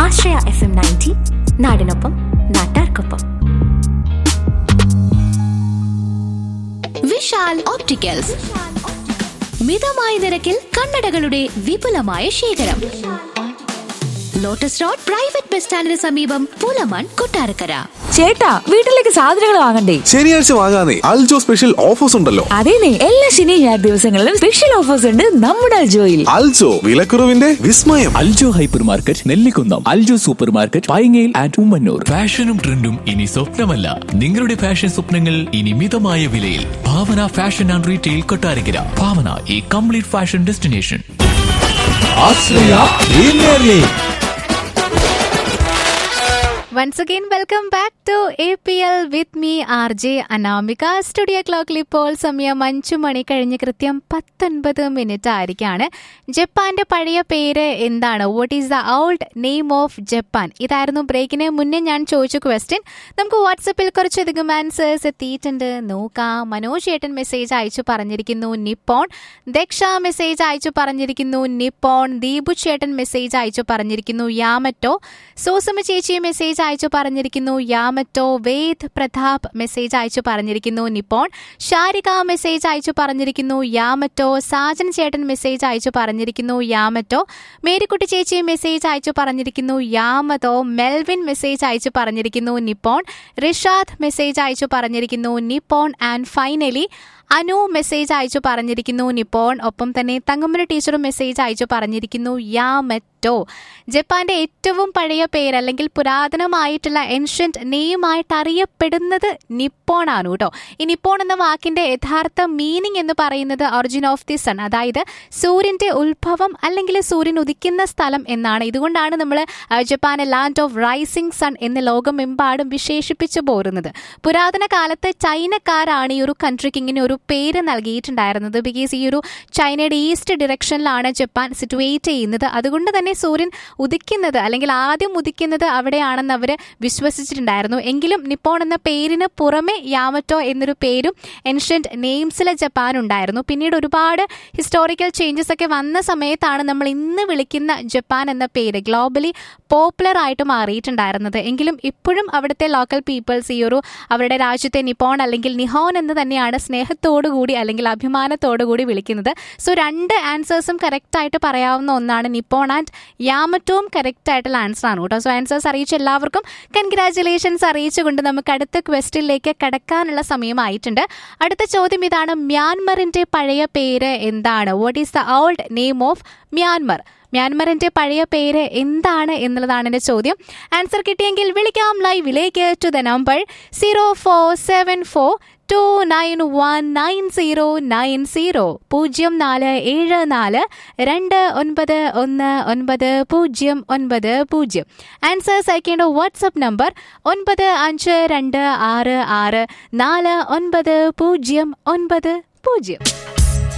ആശ്രയ F M ninety നാടിനൊപ്പം നാട്ടാർക്കൊപ്പം Vishal opticals മിതമായ നിരക്കിൽ കണ്ണടകളുടെ വിപുലമായ ശേഖരം ലോട്ടസ് റോഡ് പ്രൈവറ്റ് ബസ് സ്റ്റാൻഡിന് സമീപം പുലമൺ കൊട്ടാരക്കര ചേട്ടാ വീട്ടിലേക്ക് സാധനങ്ങൾ വാങ്ങണ്ടേ ശനിയാഴ്ച വാങ്ങാനേ അൽജോ സ്പെഷ്യൽ ഓഫേഴ്സ് ഉണ്ടല്ലോ അതേനെ എല്ലാ ശനി ഞായർ ദിവസങ്ങളിലും സ്പെഷ്യൽ ഓഫേഴ്സ് ഉണ്ട് നമ്മുടെ അൽജോയിൽ അൽജോ വിലക്കുറവിന്റെ വിസ്മയം Aljo hyper market Nellikunnam Aljo super market പൈങ്ങയിൽ ആൻഡ് ഉമ്മന്നൂർ ഫാഷനും ട്രെൻഡും ഇനി സ്വപ്നമല്ല നിങ്ങളുടെ ഫാഷൻ സ്വപ്നങ്ങൾ ഇനി മിതമായ വിലയിൽ Bhavana fashion and retail Kottarakkara Bhavana ഈ complete fashion destination once again welcome back to A P L with me R J Anamika studio ക്ലോക്കിൽ ഇപ്പോൾ സമയം അഞ്ചു മണി കഴിഞ്ഞ് കൃത്യം പത്തൊൻപത് മിനിറ്റ് ആയിരിക്കാണ് ജപ്പാന്റെ പഴയ പേര് എന്താണ് what is the old name of Japan ഇതായിരുന്നു ബ്രേക്കിന് മുന്നേ ഞാൻ ചോദിച്ച ക്വസ്റ്റ്യൻ നമുക്ക് വാട്സപ്പിൽ കുറച്ചധികം ആൻസേഴ്സ് എത്തിയിട്ടുണ്ട് നോക്കാം മനോജ് ഏട്ടൻ മെസ്സേജ് അയച്ചു പറഞ്ഞിരിക്കുന്നു നിപ്പോൺ ദക്ഷ മെസ്സേജ് അയച്ചു പറഞ്ഞിരിക്കുന്നു നിപ്പോൺ ദീപു ചേട്ടൻ മെസ്സേജ് അയച്ചു പറഞ്ഞിരിക്കുന്നു യാമറ്റോ സോസമ്മ ചേച്ചി മെസ്സേജ് അയച്ചു പറഞ്ഞിരിക്കുന്നു യാമറ്റോ വേദ് പ്രതാപ് മെസ്സേജ് അയച്ചു പറഞ്ഞിരിക്കുന്നു നിപ്പോൺ ഷാരിക മെസ്സേജ് അയച്ചു പറഞ്ഞിരിക്കുന്നു യാമറ്റോ സാജൻ ചേട്ടൻ മെസ്സേജ് അയച്ചു പറഞ്ഞിരിക്കുന്നു യാമറ്റോ മേരിക്കുട്ടി ചേച്ചി മെസ്സേജ് അയച്ചു പറഞ്ഞിരിക്കുന്നു യാമതോ മെൽവിൻ മെസ്സേജ് അയച്ചു പറഞ്ഞിരിക്കുന്നു നിപ്പോൺ റിഷാദ് മെസ്സേജ് അയച്ചു പറഞ്ഞിരിക്കുന്നു Nippon and finally Anu message അയച്ചു പറഞ്ഞിരിക്കുന്നു നിപ്പോൺ ഒപ്പം തന്നെ തങ്കമ്മന ടീച്ചറും മെസ്സേജ് അയച്ചു പറഞ്ഞിരിക്കുന്നു യാമെറ്റോ ജപ്പാന്റെ ഏറ്റവും പഴയ പേര് അല്ലെങ്കിൽ പുരാതനമായിട്ടുള്ള എൻഷ്യന്റ് നെയിമായിട്ട് അറിയപ്പെടുന്നത് നിപ്പോൺ ആണ് കേട്ടോ ഈ നിപ്പോൺ എന്ന വാക്കിന്റെ യഥാർത്ഥ മീനിങ് എന്ന് പറയുന്നത് ഒറിജിൻ ഓഫ് ദി സൺ അതായത് സൂര്യന്റെ ഉത്ഭവം അല്ലെങ്കിൽ സൂര്യൻ ഉദിക്കുന്ന സ്ഥലം എന്നാണ് ഇതുകൊണ്ടാണ് നമ്മൾ ജപ്പാനെ ലാൻഡ് ഓഫ് റൈസിംഗ് സൺ എന്ന് ലോകമെമ്പാടും വിശേഷിപ്പിച്ചു പോരുന്നത് പുരാതന കാലത്ത് ചൈനക്കാരാണ് ഈ ഒരു കൺട്രിക്ക് ഇങ്ങനെ ഒരു പേര് നൽകിയിട്ടുണ്ടായിരുന്നത് ബിക്കോസ് ഈ ഒരു ചൈനയുടെ ഈസ്റ്റ് ഡിറക്ഷനിലാണ് ജപ്പാൻ സിറ്റുവേറ്റ് ചെയ്യുന്നത് അതുകൊണ്ട് തന്നെ സൂര്യൻ ഉദിക്കുന്നത് അല്ലെങ്കിൽ ആദ്യം ഉദിക്കുന്നത് അവിടെയാണെന്ന് അവർ വിശ്വസിച്ചിട്ടുണ്ടായിരുന്നു എങ്കിലും നിപ്പോൺ എന്ന പേരിന് പുറമെ യാമറ്റോ എന്നൊരു പേരും എൻഷ്യന്റ് നെയിംസിലെ ജപ്പാൻ ഉണ്ടായിരുന്നു പിന്നീട് ഒരുപാട് ഹിസ്റ്റോറിക്കൽ ചേഞ്ചസ് ഒക്കെ വന്ന സമയത്താണ് നമ്മൾ ഇന്ന് വിളിക്കുന്ന ജപ്പാൻ എന്ന പേര് ഗ്ലോബലി പോപ്പുലർ ആയിട്ട് മാറിയിട്ടുണ്ടായിരുന്നത് എങ്കിലും ഇപ്പോഴും അവിടുത്തെ ലോക്കൽ പീപ്പിൾസ് ഈ ഒരു അവരുടെ രാജ്യത്തെ നിപ്പോൺ അല്ലെങ്കിൽ നിഹോൺ എന്ന് തന്നെയാണ് സ്നേഹത്തോടു കൂടി അല്ലെങ്കിൽ അഭിമാനത്തോടു കൂടി വിളിക്കുന്നത് സോ രണ്ട് ആൻസേഴ്സും കറക്റ്റ് ആയിട്ട് പറയാവുന്ന ഒന്നാണ് നിപ്പോൺ ആൻഡ് യാമറ്റോം കറക്റ്റ് ആയിട്ടുള്ള ആൻസർ ആണ് കേട്ടോ സോ ആൻസേഴ്സ് അറിയിച്ച എല്ലാവർക്കും കൺഗ്രാറ്റുലേഷൻസ് അറിയിച്ചുകൊണ്ട് നമുക്ക് അടുത്ത ക്വസ്റ്റിലേക്ക് കടക്കാനുള്ള സമയമായിട്ടുണ്ട് അടുത്ത ചോദ്യം ഇതാണ് മ്യാൻമറിന്റെ പഴയ പേര് എന്താണ് what is the old name of Myanmar മ്യാൻമറിന്റെ പഴയ പേര് എന്താണ് എന്നുള്ളതാണ് എൻ്റെ ചോദ്യം ആൻസർ കിട്ടിയെങ്കിൽ വിളിക്കാം ലൈവിലേക്ക് to the number zero four seven four two nine one nine zero nine zero പൂജ്യം നാല് ഏഴ് നാല് രണ്ട് ഒൻപത് ഒന്ന് ഒൻപത് പൂജ്യം ഒൻപത് പൂജ്യം ആൻസേഴ്സ് അയക്കേണ്ട വാട്സപ്പ് നമ്പർ ഒൻപത് അഞ്ച് രണ്ട് ആറ് ആറ് നാല് ഒൻപത് പൂജ്യം ഒൻപത് പൂജ്യം